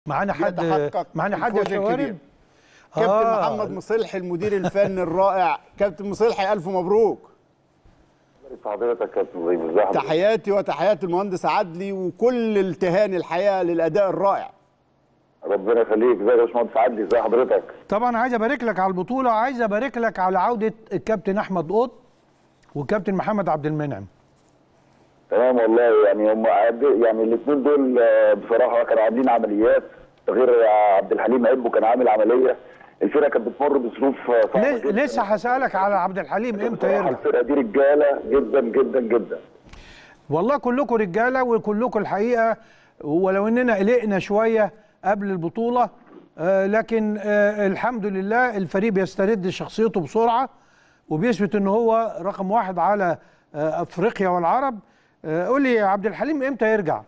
معانا حد يتحقق معانا حد يا الفوز الكبير. شوارب كابتن آه. محمد مصلحي المدير الفني الرائع كابتن مصلحي الف مبروك حضرتك يا كابتن ابراهيم ازي حضرتك؟ تحياتي وتحيات المهندس عدلي وكل التهاني الحقيقه للاداء الرائع ربنا يخليك ازيك يا باشمهندس عدلي ازي حضرتك؟ طبعا عايز ابارك لك على البطوله وعايز ابارك لك على عوده الكابتن احمد قط والكابتن محمد عبد المنعم تمام والله يعني هم عاد- يعني الاثنين دول آه، بصراحه كانوا عاملين عمليات غير عبد الحليم عبو كان عامل عمليه الفرقه كانت بتمر بظروف آه، صعبه ل- جدا لسه هسالك على عبد الحليم امتى بصراحة يرجع الفرقه دي رجاله جدا جدا جدا والله كلكم رجاله وكلكم الحقيقه ولو اننا قلقنا شويه قبل البطوله آه، لكن آه، الحمد لله الفريق بيسترد شخصيته بسرعه وبيثبت ان هو رقم واحد على آه، افريقيا والعرب آه، قول لي يا عبد الحليم امتى يرجع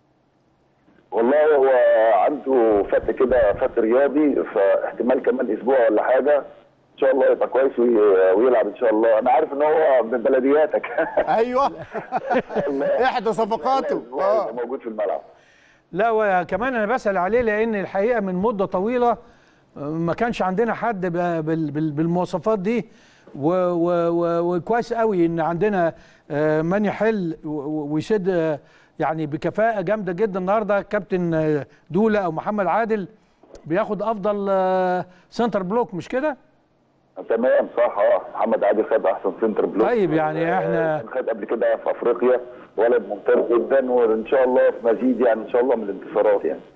والله هو عنده فت كده فت رياضي فاحتمال كمان اسبوع ولا حاجه ان شاء الله يبقى كويس وي- ويلعب ان شاء الله انا عارف ان هو من بلدياتك ايوه احدى صفقاته اه اه موجود في الملعب لا وكمان انا بسال عليه لان الحقيقه من مده طويله آه، ما كانش عندنا حد ب- بال- بال- بالمواصفات دي و- و- و- وكويس قوي ان عندنا آه، من يحل و- و- ويسد آه، يعني بكفاءه جامده جدا النهارده كابتن آه، دوله او محمد عادل بياخد افضل آه، سنتر بلوك مش كده؟ تمام صح اه محمد عادل خد احسن سنتر بلوك طيب، يعني آه، إحنا- كان خد قبل كده في افريقيا ولد ممتاز جدا وان شاء الله في مزيد يعني ان شاء الله من الانتصارات يعني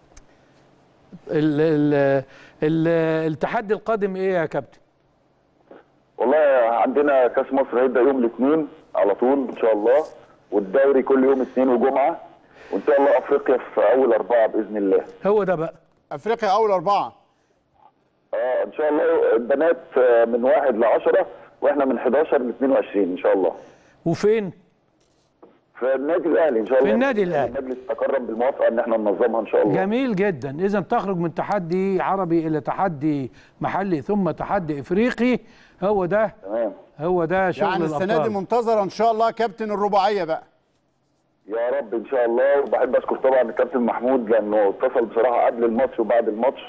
ال ال ال التحدي القادم ايه يا كابتن؟ والله عندنا كاس مصر هيبدا يوم الاثنين على طول ان شاء الله والدوري كل يوم اثنين وجمعه وان شاء الله افريقيا في اول اربعه باذن الله هو ده بقى افريقيا اول اربعه اه ان شاء الله البنات آه، من واحد ل 10 واحنا من 11 ل 22 ان شاء الله وفين؟ في النادي الاهلي ان شاء الله النادي الأهلي. المجلس تقرب بالموافقه ان احنا ننظمها ان شاء الله جميل جدا اذا تخرج من تحدي عربي الى تحدي محلي ثم تحدي افريقي هو ده تمام هو ده شغل يعني السنه دي الابطال منتظره ان شاء الله كابتن الرباعيه بقى يا رب ان شاء الله وبحب اشكر طبعا الكابتن محمود لانه اتصل بصراحه قبل الماتش وبعد الماتش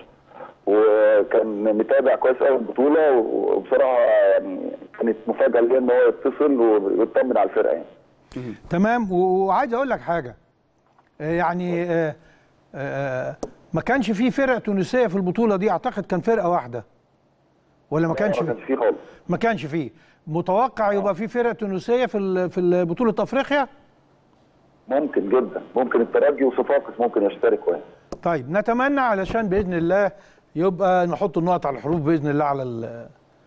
وكان متابع كويس قوي البطوله وبصراحه يعني كانت مفاجاه ليا ان هو يتصل ويطمن على الفرقه يعني تمام و- وعايز اقول لك حاجه آه، يعني آه، آه، ما كانش في فرق تونسيه في البطوله دي اعتقد كان فرقه واحده ولا ما كانش ما فيه كانش فيه خالص ما كانش فيه متوقع يبقى في فرق تونسيه في ال- في بطوله افريقيا ممكن جدا ممكن الترجي وصفاقس ممكن يشتركوا يعني طيب نتمنى علشان باذن الله يبقى نحط النقط على الحروف باذن الله على ال-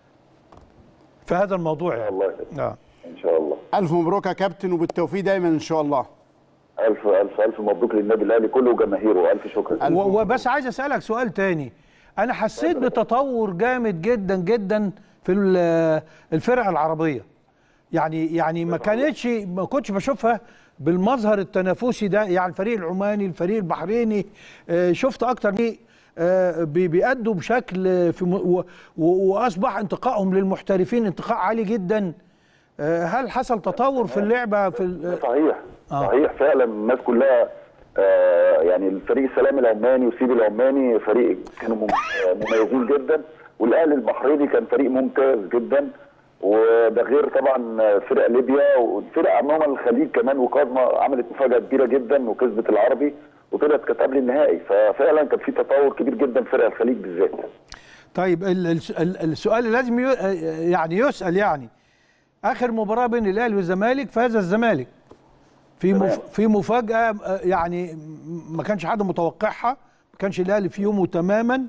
في هذا الموضوع يعني الله يخليك اه ان شاء الله الف مبروك يا كابتن وبالتوفيق دايما ان شاء الله الف الف الف مبروك للنادي الاهلي كله وجماهيره الف شكر ألف و- وبس عايز اسالك سؤال تاني انا حسيت بتطور جامد جدا جدا في ال- الفرق العربيه يعني يعني ما كانتش ما كنتش بشوفها بالمظهر التنافسي ده يعني الفريق العماني الفريق البحريني آه، شفت اكتر من آه، بي- بيأدوا بشكل آه، في م- و- و- واصبح انتقائهم للمحترفين انتقاء عالي جدا آه، هل حصل تطور في اللعبه في ال- صحيح آه. صحيح فعلا الناس كلها آه يعني الفريق السلام العماني وسيدي العماني فريق كانوا مم- آه، مميزين جدا والاهلي البحريني كان فريق ممتاز جدا وده غير طبعا فرق ليبيا والفرق عموما الخليج كمان وقادمه عملت مفاجاه كبيره جدا وكسبت العربي وطلعت كانت قبل النهائي ففعلا كان في تطور كبير جدا في فرق الخليج بالذات طيب ال- ال- ال- السؤال اللي لازم ي- يعني يسأل يعني آخر مباراة بين الأهلي والزمالك فاز الزمالك في مف في مفاجأة آه، يعني م- ما كانش حد متوقعها ما كانش الأهلي في يومه تماما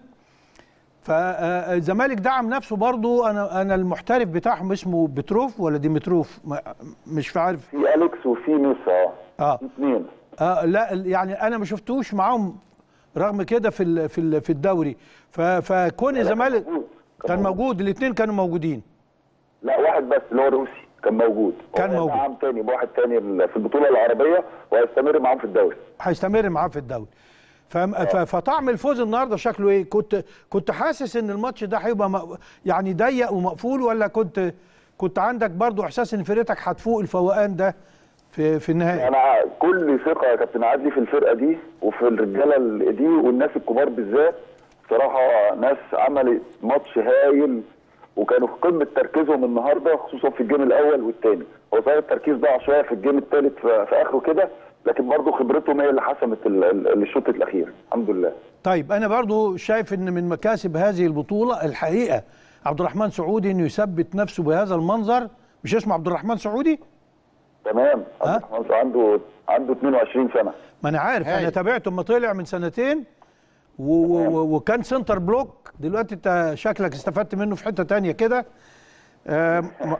فالزمالك دعم نفسه برضو أنا أنا المحترف بتاعهم اسمه بتروف ولا ديمتروف ما- مش عارف في اليكس وفي ميسا اه في اثنين آه لا ال- يعني انا ما شفتوش معاهم رغم كده في ال- في ال- في الدوري ف- فكون الزمالك موجود. كان موجود الاثنين كانوا موجودين لا واحد بس اللي هو الروسي كان موجود كان هو موجود. معاهم تاني بواحد تاني في البطوله العربيه وهيستمر معاهم في الدوري هيستمر معاه في الدوري فم- ف- فطعم الفوز النهارده شكله ايه كنت كنت حاسس ان الماتش ده هيبقى م- يعني ضيق ومقفول ولا كنت كنت عندك برضو احساس ان فرقتك هتفوق الفوقان ده في في النهائي انا كل ثقه يا كابتن عدلي في الفرقه دي وفي الرجاله ال- دي والناس الكبار بالذات بصراحه ناس عملت ماتش هايل وكانوا في قمه تركيزهم النهارده خصوصا في الجيم الاول والثاني هو صحيح التركيز ضاع شويه في الجيم الثالث في, في اخره كده لكن برضه خبرتهم هي اللي حسمت ال- ال- الشوط الاخير الحمد لله طيب انا برضو شايف ان من مكاسب هذه البطوله الحقيقه عبد الرحمن سعودي انه يثبت نفسه بهذا المنظر مش اسمه عبد الرحمن سعودي تمام ها؟ عبد الرحمن عنده عنده 22 سنه ما انا عارف انا هايل. تابعته لما طلع من سنتين و و و وكان سنتر بلوك دلوقتي انت شكلك استفدت منه في حته تانية كده آم، م-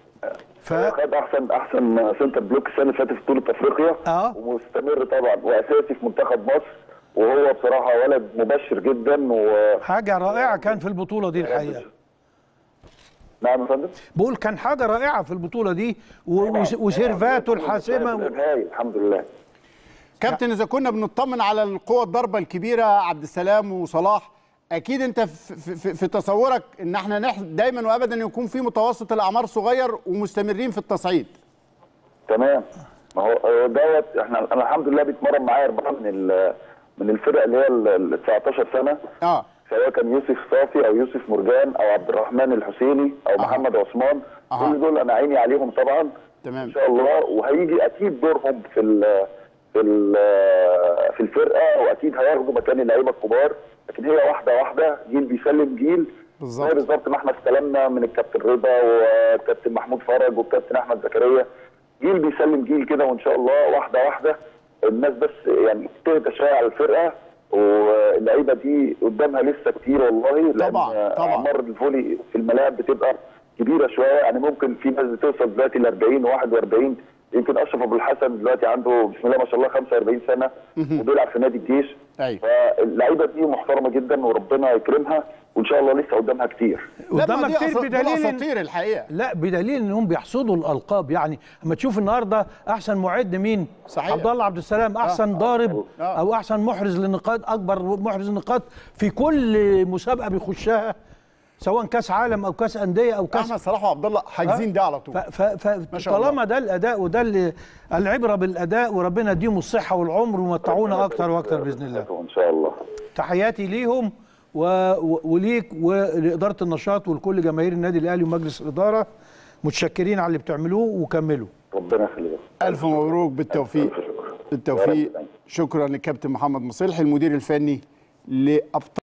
ف خد احسن احسن سنتر بلوك السنه اللي فاتت في بطوله افريقيا اه. ومستمر طبعا واساسي في منتخب مصر وهو بصراحه ولد مبشر جدا و حاجه رائعه كان في البطوله دي الحقيقه نعم يا فندم بقول كان حاجه رائعه في البطوله دي و- وس- وسيرفاته الحاسمه و- هاي الحمد لله كابتن اذا كنا بنطمن على القوة الضربة الكبيرة عبد السلام وصلاح اكيد انت في, في, في تصورك ان احنا نح دايما وابدا يكون في متوسط الاعمار صغير ومستمرين في التصعيد تمام ما هو هو دوت احنا انا الحمد لله بيتمرن معايا اربعه من ال- من الفرق اللي هي ال 19 سنه اه سواء كان يوسف صافي او يوسف مرجان او عبد الرحمن الحسيني او محمد عثمان أها. كل دول انا عيني عليهم طبعا تمام ان شاء الله وهيجي اكيد دورهم في ال في ال في الفرقه واكيد هياخدوا مكان اللعيبه الكبار لكن هي واحده واحده جيل بيسلم جيل بالظبط. زي بالظبط ما احنا استلمنا من الكابتن رضا والكابتن محمود فرج والكابتن احمد زكريا جيل بيسلم جيل كده وان شاء الله واحده واحده الناس بس يعني تهدى شويه على الفرقه واللعيبه دي قدامها لسه كتير والله لأن طبعاً، طبعاً. اعمار الفولي في الملاعب بتبقى كبيره شويه يعني ممكن في ناس بتوصل دلوقتي ل 40 و41 يمكن اشرف ابو الحسن دلوقتي عنده بسم الله ما شاء الله 45 سنه وبيلعب في نادي الجيش أيوة. فاللعيبه دي محترمه جدا وربنا يكرمها وان شاء الله لسه قدامها كتير لا، ما قدامها دي كتير أسا- دول بدليل إن- اساطير الحقيقه لا بدليل انهم بيحصدوا الالقاب يعني اما تشوف النهارده احسن معد مين صحيح. عبد الله عبد السلام احسن ضارب آه. او احسن محرز للنقاط اكبر محرز للنقاط في كل مسابقه بيخشها سواء كاس عالم او كاس انديه او كاس احمد صلاح وعبد الله حاجزين ده على طول ف ف ما شاء الله. فطالما ده الاداء وده اللي العبره بالاداء وربنا يديهم الصحه والعمر ويمتعونا اكتر واكتر باذن الله ان شاء الله تحياتي ليهم و... و... وليك ولاداره النشاط ولكل جماهير النادي الاهلي ومجلس الاداره متشكرين على اللي بتعملوه وكملوا ربنا يخليك الف مبروك بالتوفيق ألف شكر. بالتوفيق يا رب. شكرا للكابتن محمد مصلحي المدير الفني لابطال